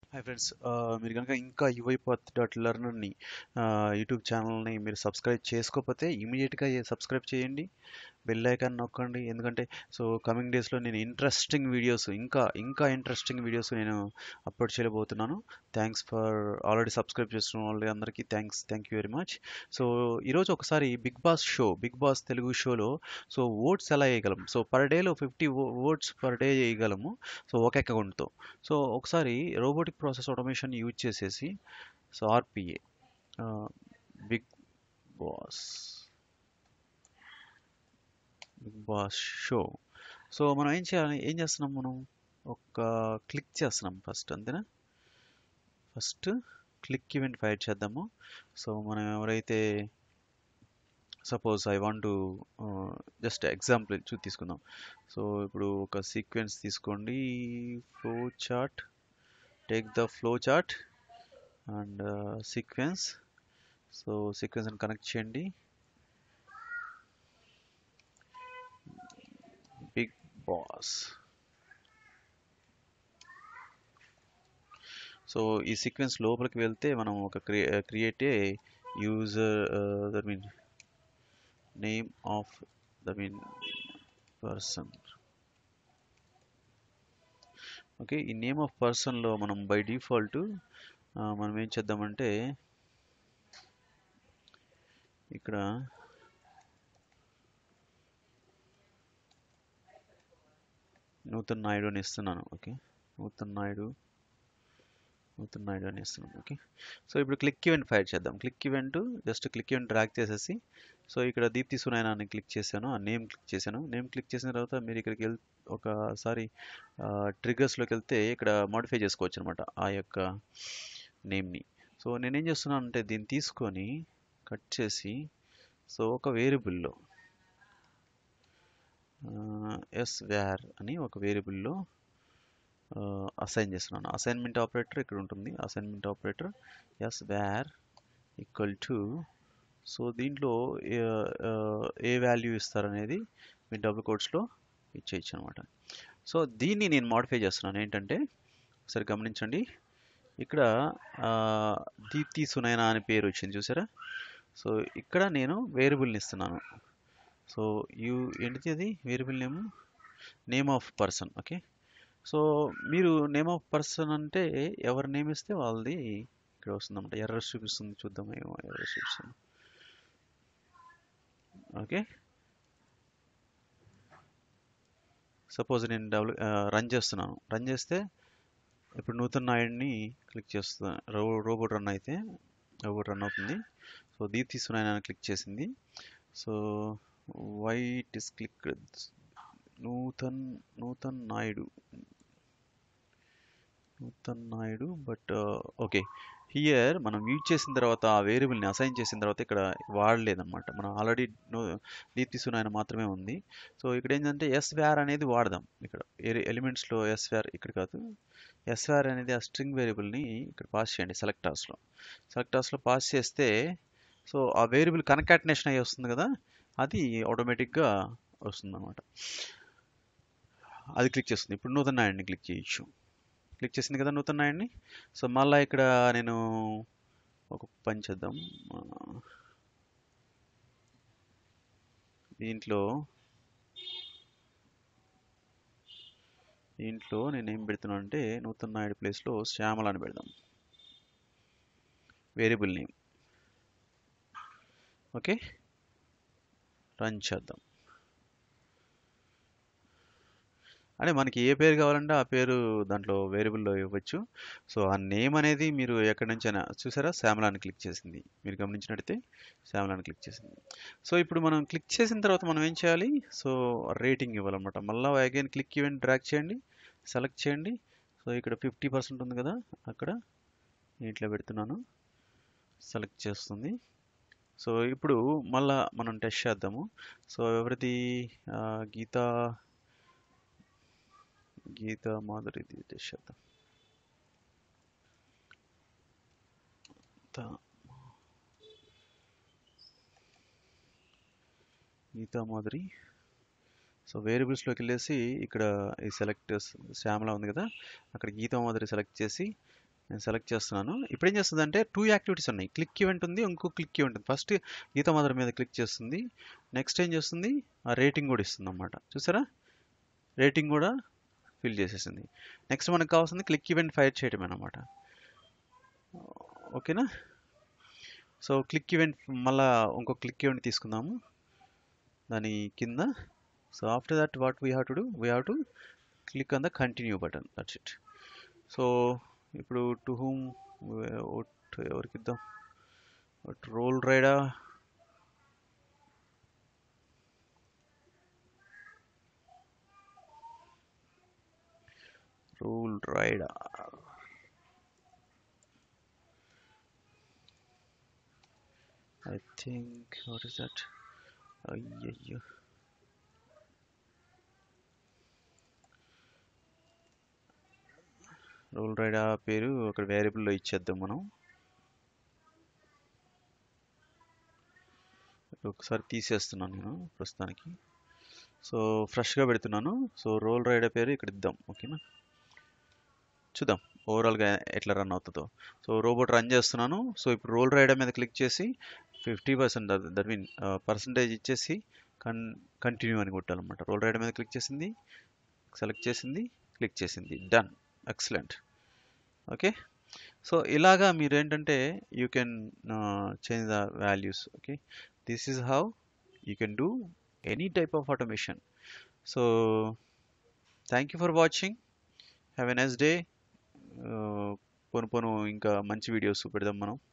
Hi friends మీరు కనుక ఇంకా యువైపాత్ డాట్ లర్నర్ని యూట్యూబ్ ఛానల్ని మీరు సబ్స్క్రైబ్ చేసుకోకపోతే ఇమీడియట్గా సబ్స్క్రైబ్ చేయండి బెల్ ఐకాన్ నొక్కండి ఎందుకంటే సో కమింగ్ డేస్లో నేను ఇంట్రెస్టింగ్ వీడియోస్ ఇంకా ఇంకా ఇంట్రెస్టింగ్ వీడియోస్ నేను అప్లోడ్ చేయబోతున్నాను థ్యాంక్స్ ఫర్ ఆల్రెడీ సబ్స్క్రైబ్ చేస్తున్న వాళ్ళకి అందరికీ thanks thank you very much so ఈరోజు ఒకసారి Bigg Boss show Bigg Boss Telugu షోలో సో ఓట్స్ ఎలా వేయగలం సో పర్ డేలో ఫిఫ్టీ ఓట్స్ పర్ డే వేయగలము సో ఒక అకౌంట్తో సో ఒకసారి రోబోటిక్ ప్రాసెస్ ఆటోమేషన్ యూజ్ చేసేసి so RPA Bigg Boss Bigg Boss show so మనం ఏం చేయాలి ఏం చేస్తున్నాం మనం ఒక క్లిక్ చేస్తున్నాం ఫస్ట్ అంతేనా ఫస్ట్ క్లిక్ ఈవెంట్ ఫైర్ చేద్దాము సో మనం ఎవరైతే suppose I want to just example చూ తీసుకుందాం సో ఇప్పుడు ఒక సీక్వెన్స్ తీసుకోండి flow chart take the flow chart and sequence so sequence connect చేయండి బిగ్ బాస్ సో ఈ సీక్వెన్స్ లోపలికి వెళ్తే మనం ఒక create a user that mean name of the mean person okay ఈ నేమ్ ఆఫ్ పర్సన్లో మనం బై డిఫాల్ట్ మనం ఏం చేద్దామంటే ఇక్కడ నూతన్ నాయుడు అని ఇస్తున్నాను ఓకే నూతన్ నాయుడు నూతన్ నాయుడు అని ఇస్తున్నాను ఓకే సో ఇప్పుడు క్లిక్ ఈవెంట్ ఫైర్ చేద్దాం click event just click event drag చేసేసి సో ఇక్కడ దీప్తి సునాయన అని క్లిక్ చేశాను ఆ నేమ్ క్లిక్ చేశాను నేమ్ క్లిక్ చేసిన తర్వాత మీరు ఇక్కడికి వెళ్ ఒకసారి ట్రిగర్స్లోకి వెళ్తే ఇక్కడ మాడిఫై చేసుకోవచ్చు అనమాట ఆ యొక్క నేమ్ని సో నేనేం చేస్తున్నాను అంటే దీన్ని తీసుకొని కట్ చేసి సో ఒక వేరియబుల్లో ఎస్ వ్యార్ అని ఒక వేరియబుల్లో అసైన్ చేస్తున్నాను అసైన్మెంట్ ఆపరేటర్ ఇక్కడ ఉంటుంది assignment operator S var equal to so దీంట్లో ఏ వాల్యూ ఇస్తారనేది మీ డబుల్ కోడ్స్లో ఇచ్చేయచ్చు అనమాట సో దీన్ని నేను మాడిఫై చేస్తున్నాను ఏంటంటే ఒకసారి గమనించండి ఇక్కడ దీప్తి సునైనా అనే పేరు వచ్చింది చూసారా సో ఇక్కడ నేను వేరియబుల్ని ఇస్తున్నాను సో యూ ఏంటిది అది variable name name of person okay so మీరు నేమ్ ఆఫ్ పర్సన్ అంటే ఎవరి నేమ్ ఇస్తే వాళ్ళది ఇక్కడ వస్తుందన్నమాట ఎర్రర్ చూపిస్తుంది చూద్దాం ఏమో ఎర్రర్ చూపిస్తుంది ఓకే సపోజ్ నేను డబుల్ రన్ చేస్తున్నాను రన్ చేస్తే ఇప్పుడు నూతన్ నాయుడిని క్లిక్ చేస్తున్నా రో రోబోట్ రన్ అయితే రోబోట్ రన్ అవుతుంది సో దీప్తి సునాయన క్లిక్ చేసింది so why it is click Nutan Nutan Naidu Nutan Naidu but okay here మనం యూజ్ చేసిన తర్వాత ఆ వేరియబుల్ని అసైన్ చేసిన తర్వాత ఇక్కడ వాడలేదన్నమాట మనం ఆల్రెడీ దీప్తి సునాయన మాత్రమే ఉంది సో ఇక్కడ ఏంటంటే ఎస్ వ్యార్ అనేది వాడదాం ఇక్కడ ఎలిమెంట్స్లో ఎస్ వ్యార్ ఇక్కడ కాదు ఎస్ వ్యార్ అనేది ఆ స్ట్రింగ్ వేరియబుల్ని ఇక్కడ పాస్ చేయండి సెలెక్టార్స్లో సెలెక్టార్స్లో పాస్ చేస్తే సో ఆ వేరియబుల్ కనకాటినేషన్ అయ్యి వస్తుంది కదా అది ఆటోమేటిక్గా వస్తుంది అనమాట అది క్లిక్ చేస్తుంది ఇప్పుడు నూతన నాయుడిని క్లిక్ చేయొచ్చు క్లిక్ చేసింది కదా నూతన నాయుడిని సో మళ్ళీ ఇక్కడ నేను ఒక పని చేద్దాం దీంట్లో దీంట్లో నేను ఏం పెడుతున్నాను అంటే నూతన నాయుడు ప్లేస్లో శ్యామల అని పెడదాం వేరియబుల్ నేమ్ ఓకే రన్ చేద్దాం అంటే మనకి ఏ పేరు కావాలంటే ఆ పేరు దాంట్లో వేరియబుల్లో ఇవ్వచ్చు సో ఆ నేమ్ అనేది మీరు ఎక్కడి నుంచైనా చూసారా శ్యామలాని క్లిక్ చేసింది మీరు గమనించినట్టయితే శ్యామలాని క్లిక్ చేసింది సో ఇప్పుడు మనం క్లిక్ చేసిన తర్వాత మనం ఏం చేయాలి సో రేటింగ్ ఇవ్వాలన్నమాట మళ్ళీ అగైన్ క్లిక్ ఈవెంట్ డ్రాక్ చేయండి సెలెక్ట్ చేయండి సో ఇక్కడ ఫిఫ్టీ పర్సెంట్ ఉంది కదా అక్కడ ఇట్లా పెడుతున్నాను సెలెక్ట్ చేస్తుంది సో ఇప్పుడు మళ్ళా మనం టెస్ట్ చేద్దాము సో ఎవరిది గీతా గీతా మాధురిది టెస్ట్ చేద్దాం గీతా మాధురి సో వేరియబుల్స్లోకి వెళ్ళేసి ఇక్కడ ఈ సెలెక్ట్ శ్యామల ఉంది కదా అక్కడ గీతా మాదిరి సెలెక్ట్ చేసి నేను సెలెక్ట్ చేస్తున్నాను ఇప్పుడు ఏం చేస్తుంది అంటే టూ యాక్టివిటీస్ ఉన్నాయి క్లిక్ ఈవెంట్ ఉంది ఇంకో క్లిక్ ఈవెంట్ ఉంది ఫస్ట్ గీత మదర్ మీద క్లిక్ చేస్తుంది నెక్స్ట్ ఏం చేస్తుంది ఆ రేటింగ్ కూడా ఇస్తుంది అన్నమాట చూసారా రేటింగ్ కూడా ఫిల్ చేసేసింది నెక్స్ట్ మనకు కావాల్సింది క్లిక్ ఈవెంట్ ఫైర్ చేయడం అనమాట ఓకేనా సో క్లిక్ ఈవెంట్ మళ్ళా ఇంకో క్లిక్ ఈవెంట్ తీసుకుందాము దాని కింద so after that what we have to do we have to click on the continue button that's it so ఇప్పుడు టు హూమ్ ఎవరికి ఇద్దాం Roll Rida Roll Rida I think what is that? అయ్యయ్యో Roll Rida పేరు ఒక వేరియబుల్లో ఇచ్చేద్దాం మనం ఒకసారి తీసేస్తున్నాను నేను ప్రస్తుతానికి సో ఫ్రెష్గా పెడుతున్నాను సో రోల్ రైడర్ పేరు ఇక్కడ ఇద్దాం ఓకేనా చూద్దాం ఓవరాల్గా ఎట్లా రన్ అవుతుందో సో రోబోట్ రన్ చేస్తున్నాను సో ఇప్పుడు రోల్ రైడర్ మీద క్లిక్ చేసి fifty percent that mean percentage ఇచ్చేసి కన్ కంటిన్యూ అని కొట్టాలన్నమాట రోల్ రైడర్ మీద క్లిక్ చేసింది సెలెక్ట్ చేసింది క్లిక్ చేసింది డన్ ఎక్సలెంట్ ఓకే సో ఇలాగా మీరు ఏంటంటే you can change the values okay this is how you can do any type of automation so thank you for watching have a nice day పోను పోను ఇంకా మంచి videos పెడదాం మనం